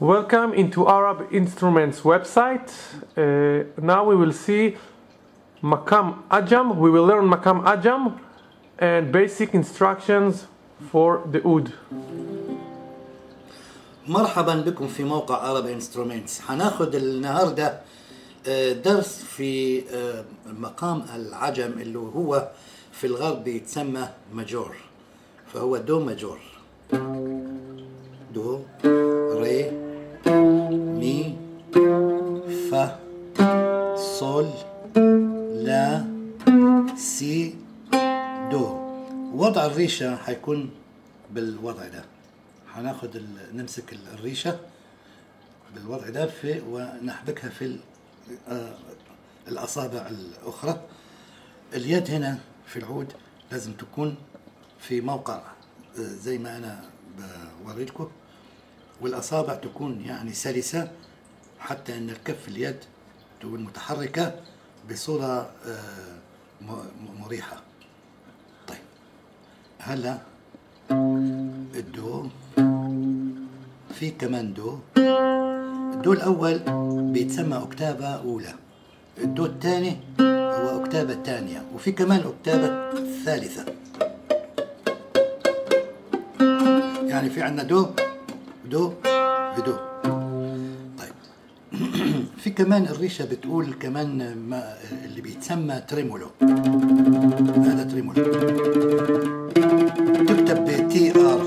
Welcome into Arab Instruments website. Uh, now we will see Makam Ajam. We will learn Makam Ajam and basic instructions for the oud. مرحبا بكم في موقع عرب انسترومنتس هناخد النهارده آه، درس في آه، مقام العجم اللي هو في الغرب بيتسمى ماجور فهو دو ماجور دو ري مي فا صول لا سي دو وضع الريشة هيكون بالوضع ده هناخد ال- نمسك ال- الريشة بالوضع ده في ونحبكها في ال- آه، الأصابع الأخرى اليد هنا في العود لازم تكون في موقع آه، زي ما أنا بوري لكم والأصابع تكون يعني سلسة حتى أن الكف اليد تكون متحركة بصورة آه، م- م- مريحة طيب هلا الدو في كمان دو الدو الأول بيتسمى أكتابة أولى الدو الثاني هو أكتابة ثانية وفي كمان أكتابة ثالثة يعني في عندنا دو دو بدو طيب في كمان الريشة بتقول كمان ما اللي بيتسمى تريمولو هذا تريمولو تكتب ب تي ار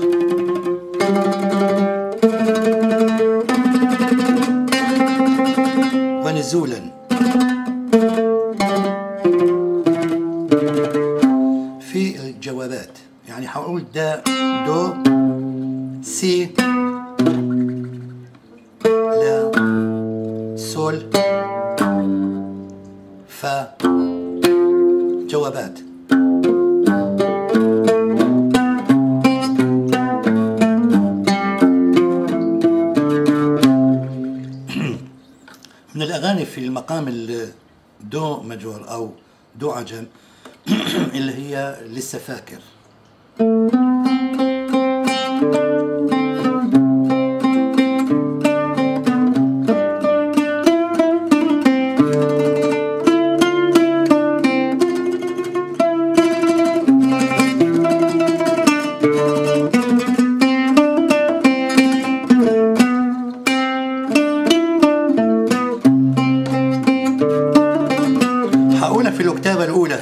ونزولا في الجوابات يعني هقول دا دو سي لا سول فا جوابات من الأغاني في المقام الدو ماجور أو دو عجم اللي هي لسه فاكر هقولها في الأكتابة الأولى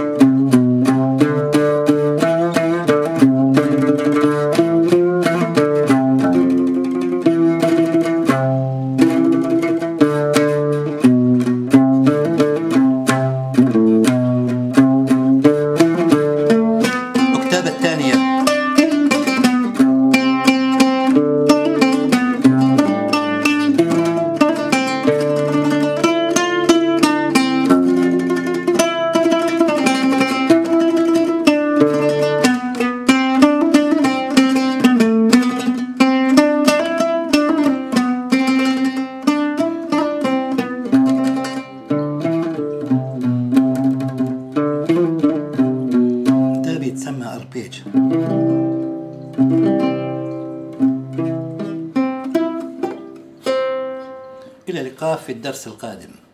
الأكتابة الثانية ده بيتسمى أربيج إلى اللقاء في الدرس القادم